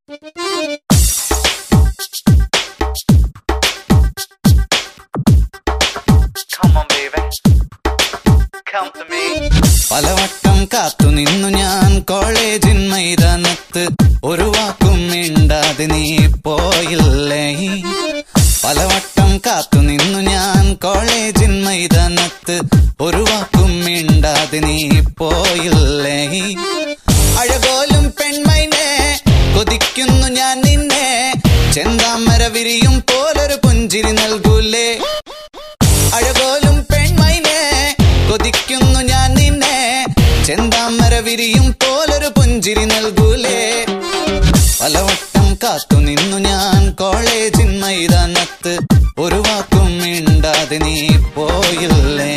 Come on, baby. Come to me. പലവട്ടം കാത്തു നിന്നു ഞാൻ കോളേജിൻ മൈതാനത്ത് ഒരു വാക്കും മിണ്ടാതെ നീ പോയില്ലേ പലവട്ടം കാത്തു നിന്നു ഞാൻ കോളേജിൻ മൈതാനത്ത് ഒരു വാക്കും മിണ്ടാതെ നീ പോയില്ലേ അഴകോലും പെൺമൈനെ കൊതിക്കുന്നു ഞാൻ നിന്നെ ചെന്താമര വിരിയും പോലൊരു പുഞ്ചിരി നൽകൂലേ അഴകോലും പെൺമൈനെ കൊതിക്കുന്നു ഞാൻ നിന്നെ ചെന്താമര വിരിയും പോലൊരു പുഞ്ചിരി നൽകൂലേ പലവട്ടം കാത്തു നിന്നു ഞാൻ കോളേജിൻ മൈതാനത്ത് ഒരു വാക്കും മിണ്ടാതെ നീ പോയില്ലേ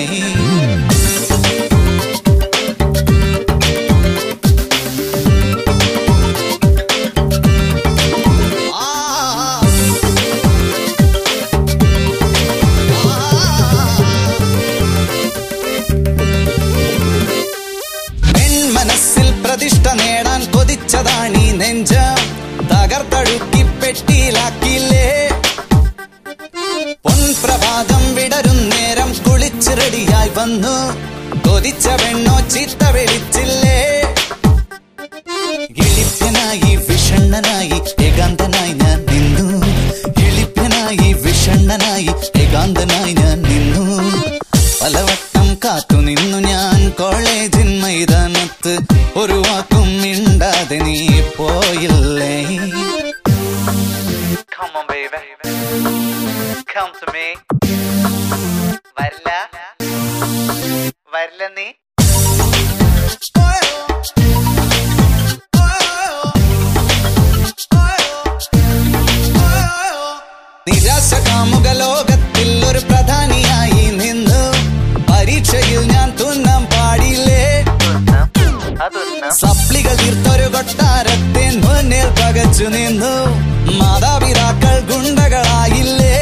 ആ മനസ്സിൽ പ്രതിഷ്ഠ നേടാൻ കൊതിച്ചതാണീ നെഞ്ച തകർത്തഴുക്കി പെട്ടിയിലാക്കിയില്ലേ പൊൻപ്രഭാതം വിടരും നേരം കുളിച്ച് റെഡിയായി വന്നു കൊതിച്ച പെണ്ണോ ചീത്ത വിളിച്ചില്ലേ എളിപ്പനായി വിഷണ്ണനായി ഏകാന്തനായി ഞാൻ നിന്നു എളിപ്പനായി വിഷണ്ണനായി ഏകാന്തനായി ഞാൻ നിന്നു പലവട്ടം കാത്തു നിന്നു ഞാൻ കോളേജിൻ മൈതാനത്ത് ഒരു വാക്കും മിണ്ടാതെ നീ പോയില്ലേ Come on, baby. Come to me. വരില്ല വരില്ല നീ നിരാശ കാമുക ലോകത്തിൽ ഒരു പ്രധാനിയായി നിന്നു പരീക്ഷയിൽ ഞാൻ തുന്നാൻ പാടില്ലേ തുന്നാം അതൊന്നാം സപ്ലികൾ തീർത്തൊരു കൊട്ടാരത്തെ മുന്നിൽ പകച്ചു നിന്നു മാതാപിതാക്കൾ ഗുണ്ടകളായില്ലേ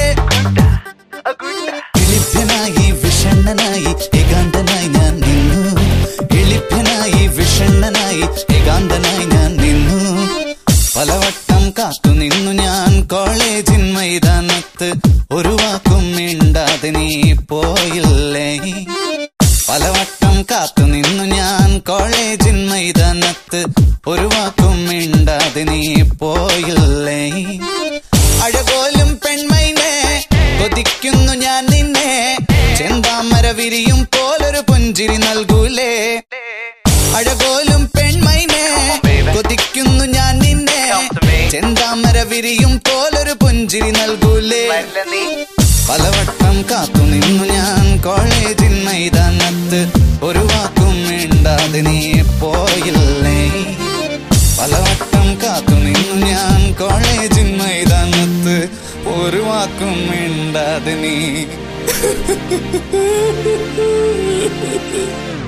എളിപ്പനായി വിഷണ്ണനായി ഏകാന്തനായി ഞാൻ നിന്നു എളിപ്പനായി വിഷണ്ണനായി ഏകാന്തനായി ഞാൻ നിന്നു പലവട്ടം കാത്തു നിന്നു ഞാൻ കോളേജിൻ മൈതാനത്ത് ഒരു വാക്കും മിണ്ടാതെ നീ പോയില്ലേ പലവട്ടം കാത്തു നിന്നു ഞാൻ കോളേജിൻ മൈതാനത്ത് ഒരു വാക്കും മിണ്ടാതെ നീ പോയില്ലേ അഴകോലും പെൺമൈനെ കൊതിക്കുന്നു ഞാൻ നിന്നെ ചെന്താമര വിരിയും പോലൊരു പുഞ്ചിരി നൽകൂലേ അഴകോലും പെൺമൈനെ കൊതിക്കുന്നു ഞാൻ നിന്നെ ചെന്താമര വിരിയും പോലൊരു പുഞ്ചിരി നൽകൂലേ വരില്ല നീ പലവട്ടം കാത്തു നിന്നു ഞാൻ കോളേജിൻ മൈതാനത്ത് ഒരു വാക്കും മിണ്ടാതെ നീ പോയില്ലേ പലവട്ടം കാത്തു നിന്നു ഞാൻ കോളേജിൻ മൈതാനത്ത് ഒരു വാക്കും മിണ്ടാതെ നീ